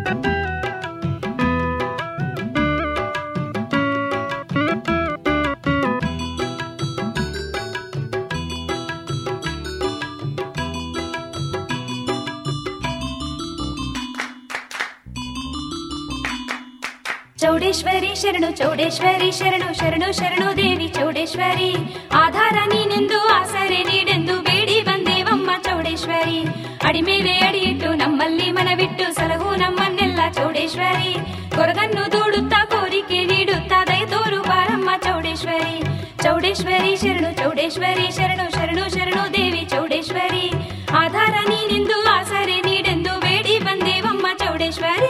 ಚೌಡೇಶ್ವರಿ ಶರಣು ಚೌಡೇಶ್ವರಿ ಶರಣು ಶರಣು ಶರಣು ದೇವಿ ಚೌಡೇಶ್ವರಿ ಆಧಾರ ನೀನೆಂದು ಆಸರೆ ನೀಡೆಂದು ಬೇಡಿ ಬಂದೇವಮ್ಮ ಚೌಡೇಶ್ವರಿ ಅಡಿ ಮೇಲೆ ಅಡಿಯಿಟ್ಟು ನಮ್ಮಲ್ಲಿ ಮನವಿಟ್ಟು ಸಲಹು ನಮ್ಮನ್ನೆಲ್ಲ ಚೌಡೇಶ್ವರಿ ಕೊರಗನ್ನು ದೂಡುತ್ತಾ ಕೋರಿಕೆ ನೀಡುತ್ತಾ ದಯ ತೋರು ಬಾರಮ್ಮ ಚೌಡೇಶ್ವರಿ ಚೌಡೇಶ್ವರಿ ಶರಣು ಚೌಡೇಶ್ವರಿ ಶರಣು ಶರಣು ಶರಣು ದೇವಿ ಚೌಡೇಶ್ವರಿ ಆಧಾರ ನೀನೆಂದು ಆಸರೆ ನೀಡೆಂದು ಬೇಡಿ ಬಂದೇವಮ್ಮ ಚೌಡೇಶ್ವರಿ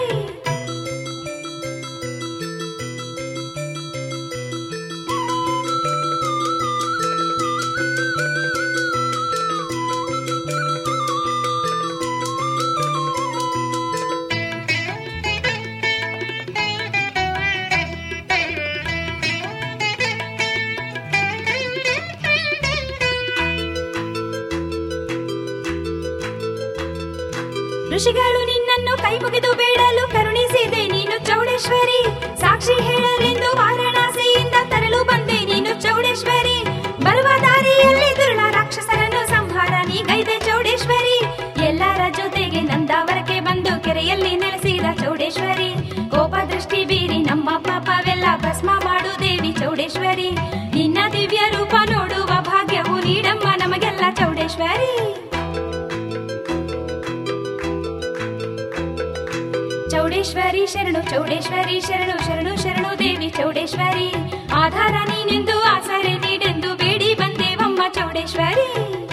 ಋಷಿಗಳು ನಿನ್ನನ್ನು ಕೈ ಮುಗಿದು ಬೇಡಲು ಕರುಣಿಸಿದೆ ನೀನು ಚೌಡೇಶ್ವರಿ ಸಾಕ್ಷಿ ಹೇಳಲೆಂದು ವಾರಣಾಸಿಯಿಂದ ತರಲು ಬಂದೆ ನೀನು ಚೌಡೇಶ್ವರಿ ಬರುವ ದಾರಿಯಲ್ಲಿ ದುರುಳ ರಾಕ್ಷಸರನ್ನು ಸಂಹಾರ ನೀಗೈದೆ ಚೌಡೇಶ್ವರಿ ಎಲ್ಲರ ಜೊತೆಗೆ ನಂದಾವರಕ್ಕೆ ಬಂದು ಕೆರೆಯಲ್ಲಿ ನೆಲೆಸಿದ ಚೌಡೇಶ್ವರಿ ಕೋಪ ದೃಷ್ಟಿ ಬೀರಿ ನಮ್ಮ ಪಾಪವೆಲ್ಲ ಭಸ್ಮ ಮಾಡು ದೇವಿ ಚೌಡೇಶ್ವರಿ ನಿನ್ನ ದಿವ್ಯ ರೂಪ ನೋಡುವ ಭಾಗ್ಯವು ನೀಡಮ್ಮ ನಮಗೆಲ್ಲ ಚೌಡೇಶ್ವರಿ ಚೌಡೇಶ್ವರಿ ಶರಣು ಚೌಡೇಶ್ವರಿ ಶರಣು ಶರಣು ಶರಣು ದೇವಿ ಚೌಡೇಶ್ವರಿ ಆಧಾರ ನೀನೆಂದು ಆಸರೆ ನೀಡೆಂದು ಬೇಡಿ ಬಂದೇವಮ್ಮ ಚೌಡೇಶ್ವರಿ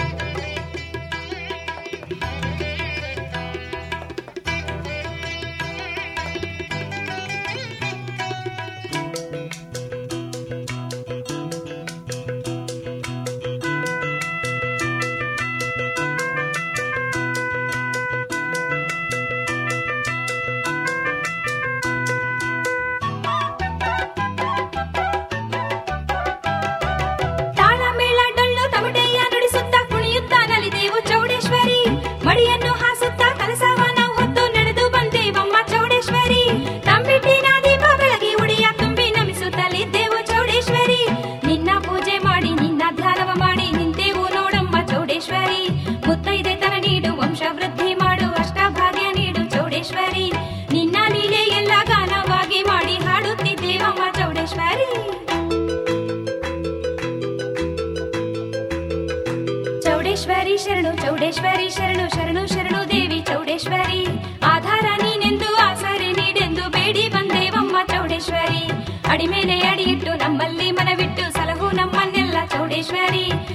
ತಾಳ ಮೇಳ ಡೊಳ್ಳು ತಮಟೆಯ ನುಡಿಸುತ್ತಾ ಕುಣಿಯುತ್ತಾ ನಲಿದೆವು ಚೌಡೇಶ್ವರಿ ಮಡಿಯನ್ನು ಹಾಸುತ್ತಾ ಕಲಸವ ನಾವು ಹೊತ್ತು ನಡೆದು ಬಂದೇವಮ್ಮ ಚೌಡೇಶ್ವರಿ ತಂಬಿಟ್ಟಿನ ದೀಪ ಬೆಳಗಿ ಉಡಿಯ ತುಂಬಿ ನಮಿಸುತ್ತಲಿದ್ದೆವು ಚೌಡೇಶ್ವರಿ ನಿನ್ನ ಪೂಜೆ ಮಾಡಿ ನಿನ್ನ ಧ್ಯಾನವ ಮಾಡಿ ನಿಂತೆವು ನೋಡಮ್ಮ ಚೌಡೇಶ್ವರಿ ಮುತ್ತೈದೆತನ ನೀಡು ವಂಶ ವೃದ್ಧಿ ಮಾಡು ಅಷ್ಟಭಾಗ್ಯ ನೀಡು ಚೌಡೇಶ್ವರಿ ನಿನ್ನ ಲೀಲೆ ಎಲ್ಲ ಗಾನವಾಗಿ ಮಾಡಿ ಹಾಡುತ್ತಿದ್ದೇವಮ್ಮ ಚೌಡೇಶ್ವರಿ ಚೌಡೇಶ್ವರಿ ಶರಣು ಚೌಡೇಶ್ವರಿ ಶರಣು ಶರಣು ಶರಣು ದೇವಿ ಚೌಡೇಶ್ವರಿ ಆಧಾರ ನೀನೆಂದು ಆಸರೆ ನೀಡೆಂದು ಬೇಡಿ ಬಂದೇವಮ್ಮ ಚೌಡೇಶ್ವರಿ ಅಡಿ ಮೇಲೆ ಅಡಿಯಿಟ್ಟು ನಮ್ಮಲ್ಲಿ ಮನವಿಟ್ಟು ಸಲಹು ನಮ್ಮನ್ನೆಲ್ಲ ಚೌಡೇಶ್ವರಿ